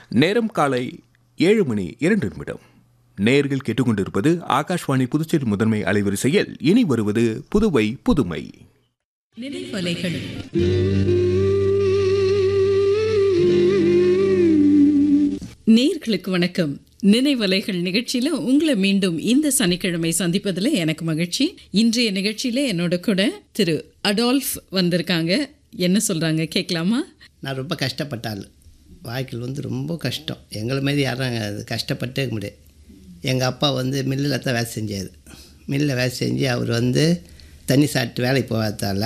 நேரம் காலை ஏழு மணி இரண்டு நிமிடம் நேர்கள் கேட்டுக்கொண்டிருப்பது ஆகாஷ்வாணி புதுச்சேரி முதன்மை அலைவரிசையில் இனி வருவது புதுவை புதுமை நினைவலைகள் நேர்களுக்கு வணக்கம் நினைவலைகள் நிகழ்ச்சியில உங்களை மீண்டும் இந்த சனிக்கிழமை சந்திப்பதில் எனக்கு மகிழ்ச்சி இன்றைய நிகழ்ச்சியில என்னோட கூட திரு அடால்ஃப் வந்திருக்காங்க என்ன சொல்றாங்க கேட்கலாமா நான் ரொம்ப கஷ்டப்பட்ட ஆள் வாழ்க்கையில் வந்து ரொம்ப கஷ்டம் எங்களை மாரி யாரும் அது கஷ்டப்பட்டே இருக்க முடியாது எங்கள் அப்பா வந்து மில்லில் தான் வேலை செஞ்சார் மில்லில் வேலை செஞ்சு அவர் வந்து தண்ணி சாப்பிட்டு வேலைக்கு போகாதால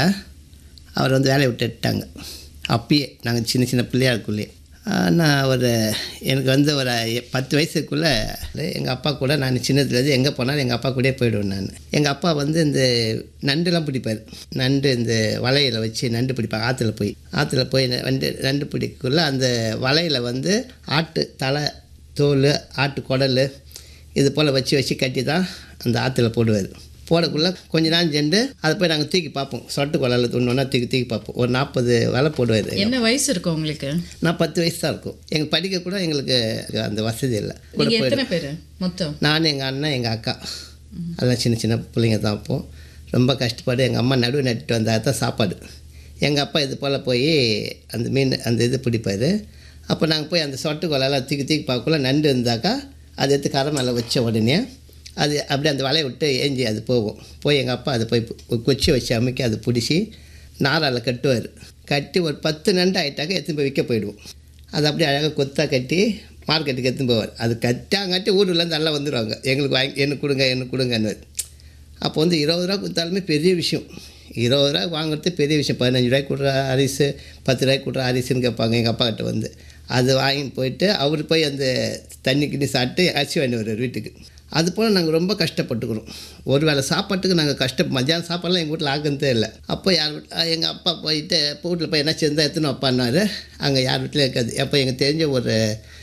அவர் வந்து வேலையை விட்டுட்டாங்க அப்பயே நாங்கள் சின்ன சின்ன பிள்ளையா இருக்குள்ளே நான் ஒரு எனக்கு வந்து ஒரு பத்து வயசுக்குள்ளே எங்கள் அப்பா கூட நான் சின்னதுலேருந்து எங்கே போனாலும் எங்கள் அப்பா கூடயே போயிடுவேன் நான் எங்கள் அப்பா வந்து இந்த நண்டுலாம் பிடிப்பார் நண்டு இந்த வலையில் வச்சு நண்டு பிடிப்பாங்க ஆற்றுல போய் ஆற்றுல போய் நண்டு நண்டு பிடிக்குள்ள அந்த வலையில் வந்து ஆட்டு தலை தோல் ஆட்டு குடல் இது போல் வச்சு வச்சு கட்டி தான் அந்த ஆற்றுல போடுவார் போடக்குள்ளே கொஞ்ச நாள் சென்று அதை போய் நாங்கள் தூக்கி பார்ப்போம் சொட்டு குழல் ஒன்று தூக்கி தூக்கி பார்ப்போம் ஒரு நாற்பது வேலை போடுவார் என்ன வயசு இருக்கும் உங்களுக்கு நான் பத்து வயசு தான் இருக்கும் எங்களுக்கு படிக்க கூட எங்களுக்கு அந்த வசதி இல்லை கூட நீங்க போயிடு எத்தனை பேர் மொத்தம் நான் எங்கள் அண்ணன் எங்கள் அக்கா அதெல்லாம் சின்ன சின்ன பிள்ளைங்க தான் அப்போது ரொம்ப கஷ்டப்பட்டு எங்கள் அம்மா நடுவு நட்டுட்டு வந்தால் தான் சாப்பாடு எங்கள் அப்பா இது போல் போய் அந்த மீன் அந்த இது பிடிப்பார் அப்போ நாங்கள் போய் அந்த சொட்டு கொலையெல்லாம் தூக்கி தூக்கி பார்க்கக்குள்ள நண்டு இருந்தாக்கா அதை எடுத்து கரை மேலே வச்ச உடனே அது அப்படியே அந்த வலையை விட்டு ஏஞ்சி அது போகும் போய் எங்கள் அப்பா அதை போய் பு- குச்சி வச்சு அமைக்க அதை பிடிச்சி நாரால் கட்டுவார் கட்டி ஒரு பத்து நண்டு ஆகிட்டாக்க எடுத்துன்னு போய் விற்க போயிடுவோம் அது அப்படியே அழகாக கொத்தாக கட்டி மார்க்கெட்டுக்கு எடுத்துன்னு போவார் அது கட்டாங்காட்டி ஊர்லேருந்து நல்லா வந்துடுவாங்க எங்களுக்கு வாங்கி எனக்கு கொடுங்க எனக்கு கொடுங்கன்னு அப்போ வந்து இருபது ரூபா கொடுத்தாலுமே பெரிய விஷயம் இருபது ரூபா வாங்குறது பெரிய விஷயம் பதினஞ்சு ரூபாய்க்கு கொடுக்குற அரிசி பத்து ரூபாய்க்கு கொடுக்குற அரிசின்னு கேட்பாங்க எங்கள் அப்பா கிட்ட வந்து அது வாங்கிட்டு போயிட்டு அவர் போய் அந்த தண்ணி கிண்ணி சாப்பிட்டு அரிசி வாங்கி வருவார் வீட்டுக்கு அது போல் நாங்கள் ரொம்ப கஷ்டப்பட்டுக்கிறோம் ஒரு வேளை சாப்பாட்டுக்கு நாங்கள் கஷ்ட மத்தியானம் சாப்பாடுலாம் எங்கள் வீட்டில் ஆகுறதே இல்லை அப்போ யார் எங்கள் அப்பா போயிட்டு வீட்டில் போய் என்ன செஞ்சால் எடுத்துன்னு அப்பான்னாரு அங்கே யார் வீட்டிலையும் இருக்காது அப்போ எங்களுக்கு தெரிஞ்ச ஒரு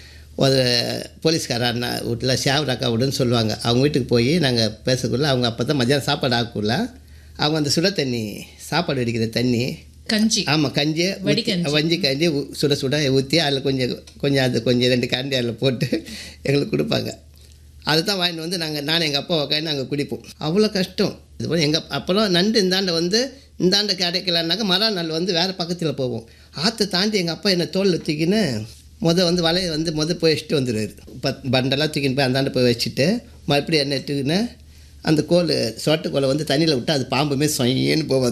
ஒரு போலீஸ்கார அண்ணா வீட்டில் ஷாவ் அக்கா வீடுன்னு சொல்லுவாங்க அவங்க வீட்டுக்கு போய் நாங்கள் பேசக்குள்ள அவங்க அப்போ தான் மத்தியானம் சாப்பாடு ஆகக்குள்ள அவங்க அந்த சுட தண்ணி சாப்பாடு வடிக்கிற தண்ணி கஞ்சி ஆமாம் கஞ்சி வடிகஞ்சி. வஞ்சி கஞ்சி ஊ- சுட சுட ஊற்றி அதில் கொஞ்சம் கொஞ்சம் அது கொஞ்சம் ரெண்டு கரண்டி அதில் போட்டு எங்களுக்கு கொடுப்பாங்க அதை தான் வாங்கிட்டு வந்து நாங்கள் நான் எங்கள் அப்பா உட்காந்து நாங்கள் குடிப்போம் அவ்வளோ கஷ்டம் இது போல் எங்கள் அப்புறம் நண்டு இந்தாண்ட வந்து இந்தாண்ட கிடைக்கலன்னாக்கா மறுநாள் வந்து வேறு பக்கத்தில் போவோம் ஆற்றை தாண்டி எங்கள் அப்பா என்னை தோளில் தூக்கின்னு முத வந்து வலையை வந்து முத போய் வச்சுட்டு வந்துடுவார் பத் பண்டெல்லாம் தூக்கின்னு போய் அந்தாண்ட போய் வச்சுட்டு மறுபடியும் என்ன எடுத்துக்கின்னு அந்த கோல் சோட்டு கோலை வந்து தண்ணியில் விட்டு அது பாம்புமே சொயின்னு போகும்